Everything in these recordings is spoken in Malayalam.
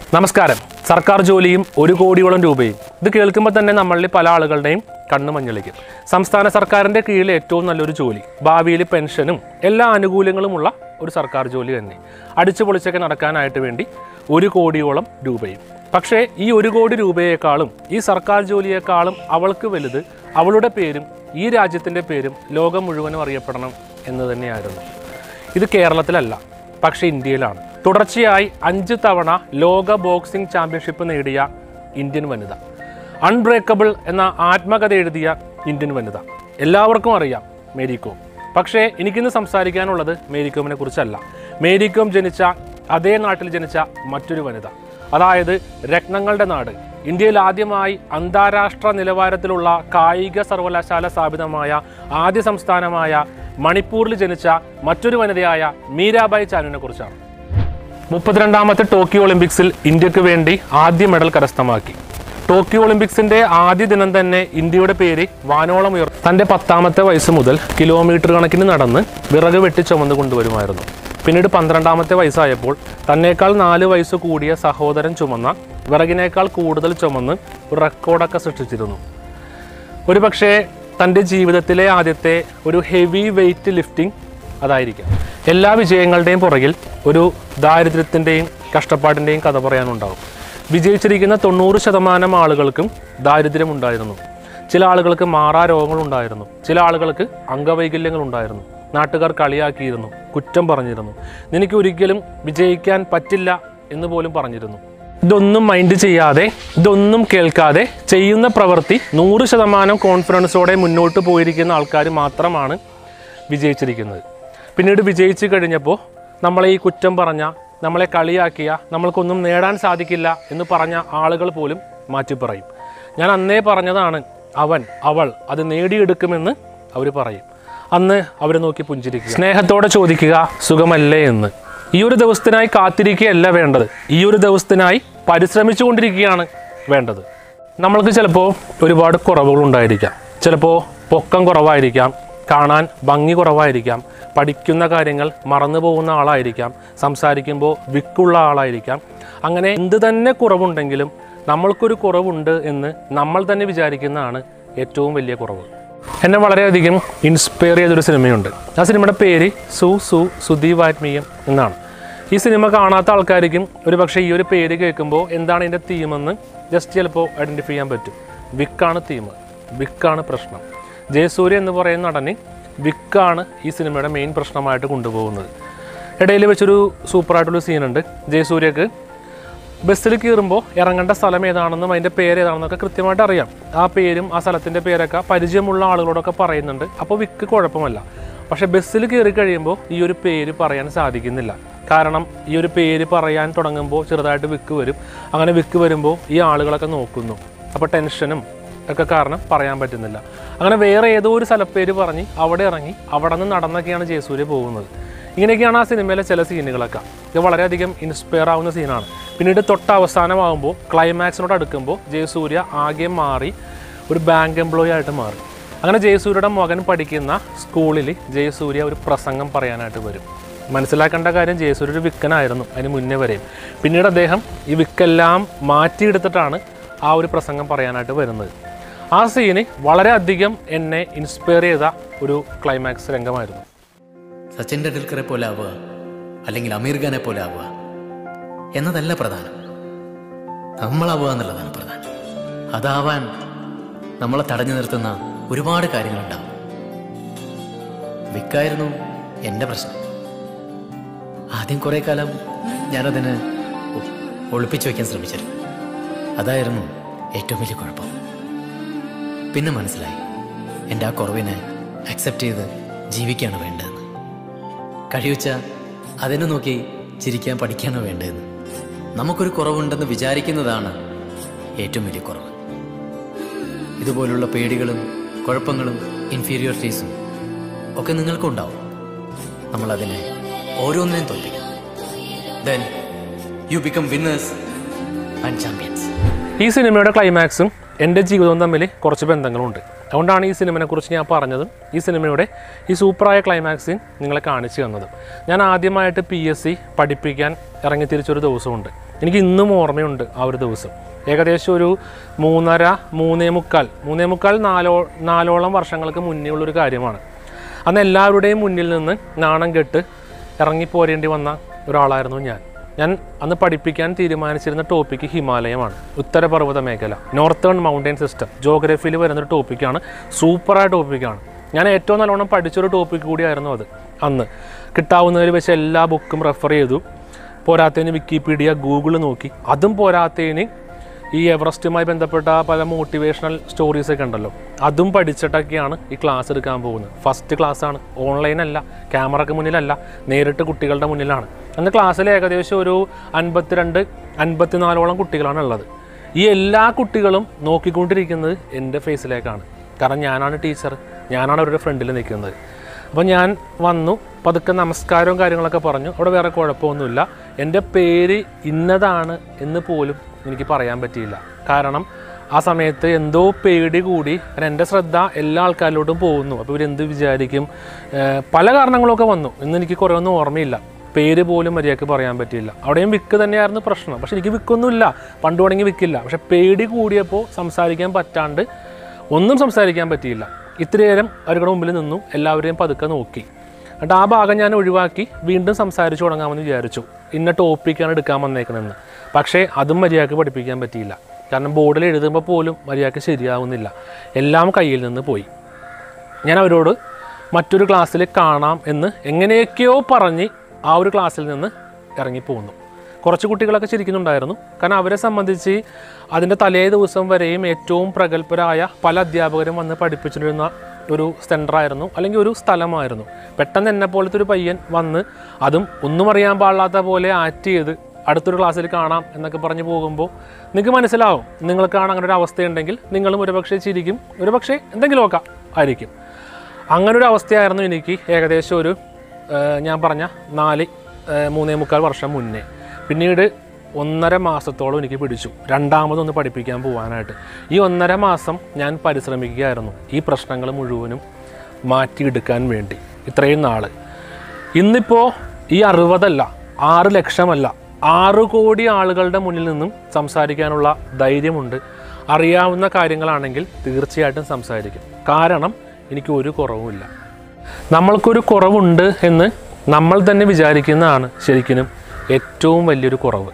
നമസ്കാരം സർക്കാർ ജോലിയും ഒരു കോടിയോളം രൂപയും ഇത് കേൾക്കുമ്പോൾ തന്നെ നമ്മളിൽ പല ആളുകളുടെയും കണ്ണ് മഞ്ഞളിക്കും സംസ്ഥാന സർക്കാരിൻ്റെ കീഴിൽ ഏറ്റവും നല്ലൊരു ജോലി ഭാവിയിൽ പെൻഷനും എല്ലാ ആനുകൂല്യങ്ങളുമുള്ള ഒരു സർക്കാർ ജോലി തന്നെ അടിച്ചു പൊളിച്ചൊക്കെ നടക്കാനായിട്ട് വേണ്ടി ഒരു കോടിയോളം രൂപയും പക്ഷേ ഈ ഒരു കോടി രൂപയേക്കാളും ഈ സർക്കാർ ജോലിയേക്കാളും അവൾക്ക് വലുത് അവളുടെ പേരും ഈ രാജ്യത്തിൻ്റെ പേരും ലോകം മുഴുവനും അറിയപ്പെടണം എന്ന് തന്നെയായിരുന്നു ഇത് കേരളത്തിലല്ല പക്ഷേ ഇന്ത്യയിലാണ് തുടർച്ചയായി അഞ്ച് തവണ ലോക ബോക്സിംഗ് ചാമ്പ്യൻഷിപ്പ് നേടിയ ഇന്ത്യൻ വനിത അൺബ്രേക്കബിൾ എന്ന ആത്മകഥ എഴുതിയ ഇന്ത്യൻ വനിത എല്ലാവർക്കും അറിയാം മേരി കോം പക്ഷേ എനിക്കിന്ന് സംസാരിക്കാനുള്ളത് മേരി കോമിനെ കുറിച്ചല്ല മേരി കോം ജനിച്ച അതേ നാട്ടിൽ ജനിച്ച മറ്റൊരു വനിത അതായത് രത്നങ്ങളുടെ നാട് ഇന്ത്യയിൽ ആദ്യമായി അന്താരാഷ്ട്ര നിലവാരത്തിലുള്ള കായിക സർവകലാശാല സ്ഥാപിതമായ ആദ്യ സംസ്ഥാനമായ മണിപ്പൂരിൽ ജനിച്ച മറ്റൊരു വനിതയായ മീരാബായി ചാനുവിനെ കുറിച്ചാണ് മുപ്പത്തിരണ്ടാമത്തെ ടോക്കിയോ ഒളിമ്പിക്സിൽ ഇന്ത്യക്ക് വേണ്ടി ആദ്യ മെഡൽ കരസ്ഥമാക്കി ടോക്കിയോ ഒളിമ്പിക്സിന്റെ ആദ്യ ദിനം തന്നെ ഇന്ത്യയുടെ പേര് വാനോളം ഉയർ തന്റെ പത്താമത്തെ വയസ്സ് മുതൽ കിലോമീറ്റർ കണക്കിന് നടന്ന് വിറക് വെട്ടി ചുമന്ന് കൊണ്ടുവരുമായിരുന്നു പിന്നീട് പന്ത്രണ്ടാമത്തെ വയസ്സായപ്പോൾ തന്നേക്കാൾ നാല് വയസ്സ് കൂടിയ സഹോദരൻ ചുമന്ന വിറകിനേക്കാൾ കൂടുതൽ ചുമന്ന് ഒരു റെക്കോർഡൊക്കെ സൃഷ്ടിച്ചിരുന്നു ഒരുപക്ഷേ തൻ്റെ ജീവിതത്തിലെ ആദ്യത്തെ ഒരു ഹെവി വെയിറ്റ് ലിഫ്റ്റിംഗ് അതായിരിക്കാം എല്ലാ വിജയങ്ങളുടെയും പുറകിൽ ഒരു ദാരിദ്ര്യത്തിൻ്റെയും കഷ്ടപ്പാടിൻ്റെയും കഥ പറയാനുണ്ടാവും വിജയിച്ചിരിക്കുന്ന തൊണ്ണൂറ് ശതമാനം ആളുകൾക്കും ദാരിദ്ര്യമുണ്ടായിരുന്നു ചില ആളുകൾക്ക് മാറാ രോഗങ്ങളുണ്ടായിരുന്നു ചില ആളുകൾക്ക് അംഗവൈകല്യങ്ങൾ ഉണ്ടായിരുന്നു നാട്ടുകാർ കളിയാക്കിയിരുന്നു കുറ്റം പറഞ്ഞിരുന്നു നിനക്ക് ഒരിക്കലും വിജയിക്കാൻ പറ്റില്ല എന്ന് പോലും പറഞ്ഞിരുന്നു ഇതൊന്നും മൈൻഡ് ചെയ്യാതെ ഇതൊന്നും കേൾക്കാതെ ചെയ്യുന്ന പ്രവൃത്തി നൂറ് ശതമാനം കോൺഫിഡൻസോടെ മുന്നോട്ട് പോയിരിക്കുന്ന ആൾക്കാർ മാത്രമാണ് വിജയിച്ചിരിക്കുന്നത് പിന്നീട് വിജയിച്ചു കഴിഞ്ഞപ്പോൾ നമ്മളെ ഈ കുറ്റം പറഞ്ഞ നമ്മളെ കളിയാക്കിയ നമ്മൾക്കൊന്നും നേടാൻ സാധിക്കില്ല എന്ന് പറഞ്ഞ ആളുകൾ പോലും മാറ്റി പറയും ഞാൻ അന്നേ പറഞ്ഞതാണ് അവൻ അവൾ അത് നേടിയെടുക്കുമെന്ന് അവർ പറയും അന്ന് അവരെ നോക്കി പുഞ്ചിരിക്കുക സ്നേഹത്തോടെ ചോദിക്കുക സുഖമല്ലേ എന്ന് ഈ ഒരു ദിവസത്തിനായി കാത്തിരിക്കുകയല്ല വേണ്ടത് ഈ ഒരു ദിവസത്തിനായി പരിശ്രമിച്ചു കൊണ്ടിരിക്കുകയാണ് വേണ്ടത് നമ്മൾക്ക് ചിലപ്പോൾ ഒരുപാട് കുറവുകളുണ്ടായിരിക്കാം ചിലപ്പോൾ പൊക്കം കുറവായിരിക്കാം കാണാൻ ഭംഗി കുറവായിരിക്കാം പഠിക്കുന്ന കാര്യങ്ങൾ മറന്നു പോകുന്ന ആളായിരിക്കാം സംസാരിക്കുമ്പോൾ വിക്കുള്ള ആളായിരിക്കാം അങ്ങനെ എന്ത് തന്നെ കുറവുണ്ടെങ്കിലും നമ്മൾക്കൊരു കുറവുണ്ട് എന്ന് നമ്മൾ തന്നെ വിചാരിക്കുന്നതാണ് ഏറ്റവും വലിയ കുറവ് എന്നെ വളരെയധികം ഇൻസ്പയർ ചെയ്തൊരു സിനിമയുണ്ട് ആ സിനിമയുടെ പേര് സു സു സുധി വാത്മീയം എന്നാണ് ഈ സിനിമ കാണാത്ത ആൾക്കാർക്കും ഒരു പക്ഷേ ഈ ഒരു പേര് കേൾക്കുമ്പോൾ എന്താണ് ഇതിൻ്റെ തീമെന്ന് ജസ്റ്റ് ചിലപ്പോൾ ഐഡൻറ്റിഫൈ ചെയ്യാൻ പറ്റും വിക്കാണ് തീം വിക്കാണ് പ്രശ്നം ജയസൂര്യ എന്ന് പറയുന്ന നടന് വിക്കാണ് ഈ സിനിമയുടെ മെയിൻ പ്രശ്നമായിട്ട് കൊണ്ടുപോകുന്നത് ഇടയിൽ വെച്ചൊരു സൂപ്പറായിട്ടുള്ള സീനുണ്ട് ജയസൂര്യക്ക് ബസ്സിൽ കയറുമ്പോൾ ഇറങ്ങേണ്ട സ്ഥലം ഏതാണെന്നും അതിൻ്റെ പേര് ഏതാണെന്നൊക്കെ കൃത്യമായിട്ട് അറിയാം ആ പേരും ആ സ്ഥലത്തിൻ്റെ പേരൊക്കെ പരിചയമുള്ള ആളുകളോടൊക്കെ പറയുന്നുണ്ട് അപ്പോൾ വിക്ക് കുഴപ്പമല്ല പക്ഷേ ബസ്സിൽ കയറി കഴിയുമ്പോൾ ഈ ഒരു പേര് പറയാൻ സാധിക്കുന്നില്ല കാരണം ഈ ഒരു പേര് പറയാൻ തുടങ്ങുമ്പോൾ ചെറുതായിട്ട് വിക്ക് വരും അങ്ങനെ വിക്ക് വരുമ്പോൾ ഈ ആളുകളൊക്കെ നോക്കുന്നു അപ്പോൾ ടെൻഷനും ഒക്കെ കാരണം പറയാൻ പറ്റുന്നില്ല അങ്ങനെ വേറെ ഏതോ ഒരു സ്ഥലപ്പേര് പറഞ്ഞ് അവിടെ ഇറങ്ങി അവിടെ നിന്ന് നടന്നൊക്കെയാണ് ജയസൂര്യ പോകുന്നത് ഇങ്ങനെയൊക്കെയാണ് ആ സിനിമയിലെ ചില സീനുകളൊക്കെ ഇത് വളരെയധികം ഇൻസ്പയർ ആവുന്ന സീനാണ് പിന്നീട് തൊട്ട് അവസാനമാകുമ്പോൾ ക്ലൈമാക്സിനോട് അടുക്കുമ്പോൾ ജയസൂര്യ ആകെ മാറി ഒരു ബാങ്ക് എംപ്ലോയി ആയിട്ട് മാറി അങ്ങനെ ജയസൂര്യയുടെ മകൻ പഠിക്കുന്ന സ്കൂളിൽ ജയസൂര്യ ഒരു പ്രസംഗം പറയാനായിട്ട് വരും മനസ്സിലാക്കേണ്ട കാര്യം ജയസൂര്യ ഒരു വിക്കനായിരുന്നു അതിന് മുന്നേ വരെയും പിന്നീട് അദ്ദേഹം ഈ വിക്കെല്ലാം മാറ്റിയെടുത്തിട്ടാണ് ആ ഒരു പ്രസംഗം പറയാനായിട്ട് വരുന്നത് ആ സീന് വളരെയധികം എന്നെ ഇൻസ്പയർ ചെയ്ത ഒരു ക്ലൈമാക്സ് രംഗമായിരുന്നു സച്ചിൻ ടെണ്ടുൽക്കറെ പോലെ ആവുക അല്ലെങ്കിൽ അമീർ ഖാനെ പോലെ ആവുക എന്നതല്ല പ്രധാനം നമ്മളാവുക എന്നുള്ളതാണ് പ്രധാനം അതാവാൻ നമ്മളെ തടഞ്ഞു നിർത്തുന്ന ഒരുപാട് കാര്യങ്ങളുണ്ടാവും വിക്കായിരുന്നു എൻ്റെ പ്രശ്നം ആദ്യം കുറേ കാലം ഞാനതിന് ഒ- ഒളിപ്പിച്ചു വയ്ക്കാൻ ശ്രമിച്ചിരുന്നു അതായിരുന്നു ഏറ്റവും വലിയ കുഴപ്പം പിന്നെ മനസ്സിലായി എൻ്റെ ആ കുറവിനെ അക്സെപ്റ്റ് ചെയ്ത് ജീവിക്കുകയാണ് വേണ്ടതെന്ന് കഴിവച്ച അതിനെ നോക്കി ചിരിക്കാൻ പഠിക്കാനോ വേണ്ടതെന്ന് നമുക്കൊരു കുറവുണ്ടെന്ന് വിചാരിക്കുന്നതാണ് ഏറ്റവും വലിയ കുറവ് ഇതുപോലുള്ള പേടികളും കുഴപ്പങ്ങളും ഇൻഫീരിയോറിറ്റീസും ഒക്കെ നിങ്ങൾക്കും ഉണ്ടാവും നമ്മൾ അതിനെ ഓരോന്നിനെയും തോൽപ്പിക്കും then you become winners and champions ഈ സിനിമയുടെ ക്ലൈമാക്സും എൻ്റെ ജീവിതവും തമ്മിൽ കുറച്ച് ബന്ധങ്ങളുണ്ട് അതുകൊണ്ടാണ് ഈ സിനിമയെക്കുറിച്ച് ഞാൻ പറഞ്ഞതും ഈ സിനിമയുടെ ഈ സൂപ്പറായ ക്ലൈമാക്സിൻ നിങ്ങളെ കാണിച്ചു തന്നതും ഞാൻ ആദ്യമായിട്ട് പി എസ് സി പഠിപ്പിക്കാൻ ഇറങ്ങിത്തിരിച്ചൊരു ദിവസമുണ്ട് എനിക്ക് ഇന്നും ഓർമ്മയുണ്ട് ആ ഒരു ദിവസം ഏകദേശം ഒരു മൂന്നര മൂന്നേ മുക്കാൽ മൂന്നേ മുക്കാൽ നാലോ നാലോളം വർഷങ്ങൾക്ക് മുന്നേ ഉള്ളൊരു കാര്യമാണ് അന്ന് എല്ലാവരുടെയും മുന്നിൽ നിന്ന് നാണം കെട്ട് ഇറങ്ങിപ്പോരേണ്ടി വന്ന ഒരാളായിരുന്നു ഞാൻ ഞാൻ അന്ന് പഠിപ്പിക്കാൻ തീരുമാനിച്ചിരുന്ന ടോപ്പിക്ക് ഹിമാലയമാണ് ഉത്തരപർവ്വത മേഖല നോർത്തേൺ മൗണ്ടൻ സിസ്റ്റം ജോഗ്രഫിയിൽ വരുന്നൊരു ടോപ്പിക്കാണ് സൂപ്പറായ ടോപ്പിക്കാണ് ഞാൻ ഏറ്റവും നല്ലോണം പഠിച്ചൊരു ടോപ്പിക് കൂടിയായിരുന്നു അത് അന്ന് കിട്ടാവുന്നതിൽ വെച്ച് എല്ലാ ബുക്കും റെഫർ ചെയ്തു പോരാത്തതിന് വിക്കിപീഡിയ ഗൂഗിൾ നോക്കി അതും പോരാത്തതിന് ഈ എവറസ്റ്റുമായി ബന്ധപ്പെട്ട പല മോട്ടിവേഷണൽ സ്റ്റോറീസ് ഒക്കെ ഉണ്ടല്ലോ അതും പഠിച്ചിട്ടൊക്കെയാണ് ഈ ക്ലാസ് എടുക്കാൻ പോകുന്നത് ഫസ്റ്റ് ക്ലാസ് ആണ് ഓൺലൈൻ അല്ല ക്യാമറക്ക് മുന്നിലല്ല നേരിട്ട് കുട്ടികളുടെ മുന്നിലാണ് അന്ന് ക്ലാസ്സിൽ ഏകദേശം ഒരു അൻപത്തിരണ്ട് അൻപത്തിനാലോളം കുട്ടികളാണ് ഉള്ളത് ഈ എല്ലാ കുട്ടികളും നോക്കിക്കൊണ്ടിരിക്കുന്നത് എൻ്റെ ഫേസിലേക്കാണ് കാരണം ഞാനാണ് ടീച്ചർ ഞാനാണ് അവരുടെ ഫ്രണ്ടിൽ നിൽക്കുന്നത് അപ്പോൾ ഞാൻ വന്നു പതുക്കെ നമസ്കാരവും കാര്യങ്ങളൊക്കെ പറഞ്ഞു അവിടെ വേറെ കുഴപ്പമൊന്നുമില്ല എൻ്റെ പേര് ഇന്നതാണ് എന്ന് പോലും എനിക്ക് പറയാൻ പറ്റിയില്ല കാരണം ആ സമയത്ത് എന്തോ പേടി കൂടി കാരണം എൻ്റെ ശ്രദ്ധ എല്ലാ ആൾക്കാരിലോട്ടും പോകുന്നു അപ്പോൾ ഇവരെന്ത് വിചാരിക്കും ഏഹ് പല കാരണങ്ങളൊക്കെ വന്നു ഇന്ന് എനിക്ക് കുറേ ഒന്നും ഓർമ്മയില്ല പേര് പോലും മര്യാദക്ക് പറയാൻ പറ്റിയില്ല അവിടെയും വിക്ക് തന്നെയായിരുന്നു പ്രശ്നം പക്ഷെ എനിക്ക് വിക്കൊന്നുമില്ല പണ്ട് തുടങ്ങി വിക്കില്ല പക്ഷെ പേടി കൂടിയപ്പോൾ സംസാരിക്കാൻ പറ്റാണ്ട് ഒന്നും സംസാരിക്കാൻ പറ്റിയില്ല ഇത്തിരി നേരം അവരുടെ മുമ്പിൽ നിന്നു എല്ലാവരെയും പതുക്കെ നോക്കി എന്നിട്ട് ആ ഭാഗം ഞാൻ ഒഴിവാക്കി വീണ്ടും സംസാരിച്ചു തുടങ്ങാമെന്ന് വിചാരിച്ചു ഇന്ന ടോപ്പിക്കാണ് എടുക്കാൻ വന്നേക്കണമെന്ന് പക്ഷേ അതും മര്യാദക്ക് പഠിപ്പിക്കാൻ പറ്റിയില്ല കാരണം ബോർഡിൽ എഴുതുമ്പോൾ പോലും മര്യാദക്ക് ശരിയാവുന്നില്ല എല്ലാം കയ്യിൽ നിന്ന് പോയി ഞാൻ അവരോട് മറ്റൊരു ക്ലാസ്സിൽ കാണാം എന്ന് എങ്ങനെയൊക്കെയോ പറഞ്ഞ് ആ ഒരു ക്ലാസ്സിൽ നിന്ന് ഇറങ്ങിപ്പോന്നു കുറച്ച് കുട്ടികളൊക്കെ ചിരിക്കുന്നുണ്ടായിരുന്നു കാരണം അവരെ സംബന്ധിച്ച് അതിൻ്റെ തലേ ദിവസം വരെയും ഏറ്റവും പ്രഗത്ഭരായ പല അധ്യാപകരും വന്ന് പഠിപ്പിച്ചിരുന്ന ഒരു സെൻ്ററായിരുന്നു അല്ലെങ്കിൽ ഒരു സ്ഥലമായിരുന്നു പെട്ടെന്ന് എന്നെ പോലത്തെ ഒരു പയ്യൻ വന്ന് അതും ഒന്നും അറിയാൻ പാടില്ലാത്ത പോലെ ആക്ട് ചെയ്ത് അടുത്തൊരു ക്ലാസ്സിൽ കാണാം എന്നൊക്കെ പറഞ്ഞ് പോകുമ്പോൾ നിങ്ങൾക്ക് മനസ്സിലാവും നിങ്ങൾക്കാണ് അങ്ങനെ ഒരു അവസ്ഥയുണ്ടെങ്കിൽ നിങ്ങളും ഒരുപക്ഷെ ചിരിക്കും ഒരുപക്ഷെ എന്തെങ്കിലുമൊക്കെ ആയിരിക്കും അങ്ങനെ ഒരു അവസ്ഥയായിരുന്നു എനിക്ക് ഏകദേശം ഒരു ഏഹ്, ഞാൻ പറഞ്ഞ നാല് ഏഹ്, മൂന്നേ മുക്കാൽ വർഷം മുന്നേ പിന്നീട് ഒന്നര മാസത്തോളം എനിക്ക് പിടിച്ചു രണ്ടാമതൊന്ന് പഠിപ്പിക്കാൻ പോകാനായിട്ട് ഈ ഒന്നര മാസം ഞാൻ പരിശ്രമിക്കുകയായിരുന്നു ഈ പ്രശ്നങ്ങൾ മുഴുവനും മാറ്റിയെടുക്കാൻ വേണ്ടി ഇത്രയും നാൾ ഇന്നിപ്പോൾ ഈ അറുപതല്ല ആറ് ലക്ഷമല്ല ആറ് കോടി ആളുകളുടെ മുന്നിൽ നിന്നും സംസാരിക്കാനുള്ള ധൈര്യമുണ്ട് അറിയാവുന്ന കാര്യങ്ങളാണെങ്കിൽ തീർച്ചയായിട്ടും സംസാരിക്കും കാരണം എനിക്ക് ഒരു കുറവുമില്ല നമ്മൾക്കൊരു കുറവുണ്ട് എന്ന് നമ്മൾ തന്നെ വിചാരിക്കുന്നതാണ് ശരിക്കും ഏറ്റവും വലിയൊരു കുറവ്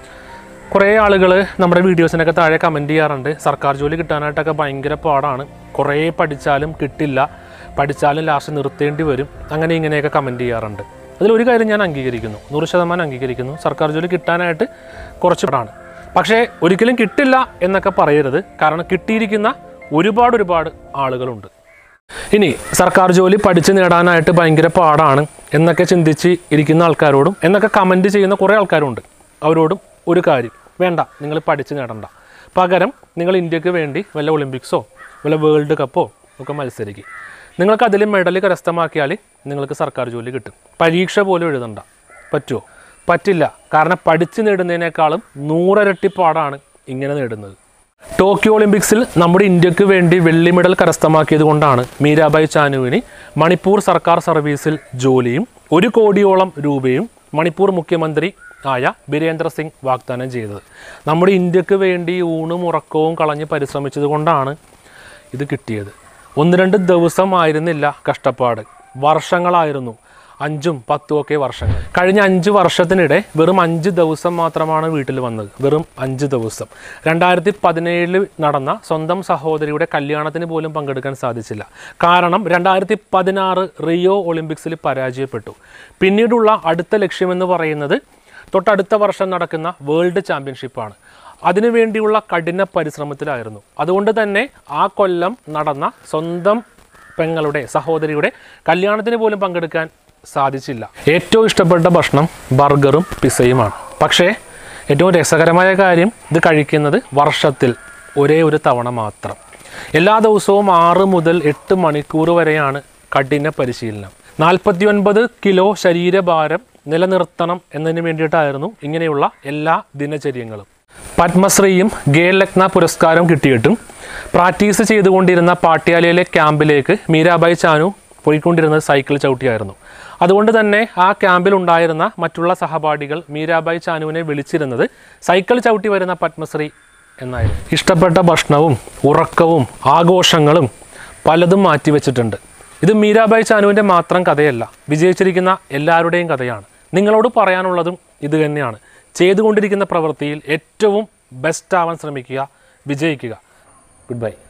കുറേ ആളുകൾ നമ്മുടെ വീഡിയോസിനൊക്കെ താഴെ കമൻറ്റ് ചെയ്യാറുണ്ട് സർക്കാർ ജോലി കിട്ടാനായിട്ടൊക്കെ ഭയങ്കര പാടാണ് കുറേ പഠിച്ചാലും കിട്ടില്ല പഠിച്ചാലും ലാസ്റ്റ് നിർത്തേണ്ടി വരും അങ്ങനെ ഇങ്ങനെയൊക്കെ കമൻറ്റ് ചെയ്യാറുണ്ട് അതിലൊരു കാര്യം ഞാൻ അംഗീകരിക്കുന്നു നൂറ് ശതമാനം അംഗീകരിക്കുന്നു സർക്കാർ ജോലി കിട്ടാനായിട്ട് കുറച്ച് പാടാണ് പക്ഷേ ഒരിക്കലും കിട്ടില്ല എന്നൊക്കെ പറയരുത് കാരണം കിട്ടിയിരിക്കുന്ന ഒരുപാട് ഒരുപാട് ആളുകളുണ്ട് ഇനി സർക്കാർ ജോലി പഠിച്ച് നേടാനായിട്ട് ഭയങ്കര പാടാണ് എന്നൊക്കെ ചിന്തിച്ച് ഇരിക്കുന്ന ആൾക്കാരോടും എന്നൊക്കെ കമൻറ്റ് ചെയ്യുന്ന കുറേ ആൾക്കാരുണ്ട് അവരോടും ഒരു കാര്യം വേണ്ട നിങ്ങൾ പഠിച്ച് നേടണ്ട പകരം നിങ്ങൾ ഇന്ത്യക്ക് വേണ്ടി വല്ല ഒളിമ്പിക്സോ വല്ല വേൾഡ് കപ്പോ ഒക്കെ മത്സരിക്കും നിങ്ങൾക്ക് അതിൽ മെഡൽ കരസ്ഥമാക്കിയാൽ നിങ്ങൾക്ക് സർക്കാർ ജോലി കിട്ടും പരീക്ഷ പോലും എഴുതണ്ട പറ്റുമോ പറ്റില്ല കാരണം പഠിച്ച് നേടുന്നതിനേക്കാളും നൂറരട്ടി പാടാണ് ഇങ്ങനെ നേടുന്നത് ടോക്കിയോ ഒളിമ്പിക്സിൽ നമ്മുടെ ഇന്ത്യക്ക് വേണ്ടി വെള്ളി മെഡൽ കരസ്ഥമാക്കിയത് കൊണ്ടാണ് മീരാബായ് ചാനുവിന് മണിപ്പൂർ സർക്കാർ സർവീസിൽ ജോലിയും ഒരു കോടിയോളം രൂപയും മണിപ്പൂർ മുഖ്യമന്ത്രി ആയ ബീരേന്ദ്ര സിംഗ് വാഗ്ദാനം ചെയ്തത് നമ്മുടെ ഇന്ത്യക്ക് വേണ്ടി ഊണും ഉറക്കവും കളഞ്ഞ് പരിശ്രമിച്ചത് കൊണ്ടാണ് ഇത് കിട്ടിയത് ഒന്ന് രണ്ട് ദിവസമായിരുന്നില്ല കഷ്ടപ്പാട് വർഷങ്ങളായിരുന്നു അഞ്ചും പത്തും ഒക്കെ വർഷങ്ങൾ കഴിഞ്ഞ അഞ്ച് വർഷത്തിനിടെ വെറും അഞ്ച് ദിവസം മാത്രമാണ് വീട്ടിൽ വന്നത് വെറും അഞ്ച് ദിവസം രണ്ടായിരത്തി പതിനേഴിൽ നടന്ന സ്വന്തം സഹോദരിയുടെ കല്യാണത്തിന് പോലും പങ്കെടുക്കാൻ സാധിച്ചില്ല കാരണം രണ്ടായിരത്തി പതിനാറ് റിയോ ഒളിമ്പിക്സിൽ പരാജയപ്പെട്ടു പിന്നീടുള്ള അടുത്ത ലക്ഷ്യമെന്ന് പറയുന്നത് തൊട്ടടുത്ത വർഷം നടക്കുന്ന വേൾഡ് ചാമ്പ്യൻഷിപ്പാണ് അതിനുവേണ്ടിയുള്ള കഠിന പരിശ്രമത്തിലായിരുന്നു അതുകൊണ്ട് തന്നെ ആ കൊല്ലം നടന്ന സ്വന്തം പെങ്ങളുടെ സഹോദരിയുടെ കല്യാണത്തിന് പോലും പങ്കെടുക്കാൻ സാധിച്ചില്ല ഏറ്റവും ഇഷ്ടപ്പെട്ട ഭക്ഷണം ബർഗറും പിസയുമാണ് പക്ഷേ ഏറ്റവും രസകരമായ കാര്യം ഇത് കഴിക്കുന്നത് വർഷത്തിൽ ഒരേ ഒരു തവണ മാത്രം എല്ലാ ദിവസവും ആറ് മുതൽ എട്ട് മണിക്കൂർ വരെയാണ് കഠിന പരിശീലനം നാൽപ്പത്തിയൊൻപത് കിലോ ശരീരഭാരം നിലനിർത്തണം എന്നതിന് വേണ്ടിയിട്ടായിരുന്നു ഇങ്ങനെയുള്ള എല്ലാ ദിനചര്യങ്ങളും പത്മശ്രീയും ഗേൽരത്ന പുരസ്കാരം കിട്ടിയിട്ടും പ്രാക്ടീസ് ചെയ്തുകൊണ്ടിരുന്ന പാട്യാലയിലെ ക്യാമ്പിലേക്ക് മീരാബായി ചാനു പോയിക്കൊണ്ടിരുന്നത് സൈക്കിൾ ചവിട്ടിയായിരുന്നു അതുകൊണ്ട് തന്നെ ആ ക്യാമ്പിൽ ഉണ്ടായിരുന്ന മറ്റുള്ള സഹപാഠികൾ മീരാബായി ചാനുവിനെ വിളിച്ചിരുന്നത് സൈക്കിൾ ചവിട്ടി വരുന്ന പത്മശ്രീ എന്നായിരുന്നു ഇഷ്ടപ്പെട്ട ഭക്ഷണവും ഉറക്കവും ആഘോഷങ്ങളും പലതും മാറ്റിവെച്ചിട്ടുണ്ട് ഇത് മീരാബായി ചാനുവിൻ്റെ മാത്രം കഥയല്ല വിജയിച്ചിരിക്കുന്ന എല്ലാവരുടെയും കഥയാണ് നിങ്ങളോട് പറയാനുള്ളതും ഇത് തന്നെയാണ് ചെയ്തുകൊണ്ടിരിക്കുന്ന പ്രവൃത്തിയിൽ ഏറ്റവും ബെസ്റ്റ് ആവാൻ ശ്രമിക്കുക വിജയിക്കുക ഗുഡ് ബൈ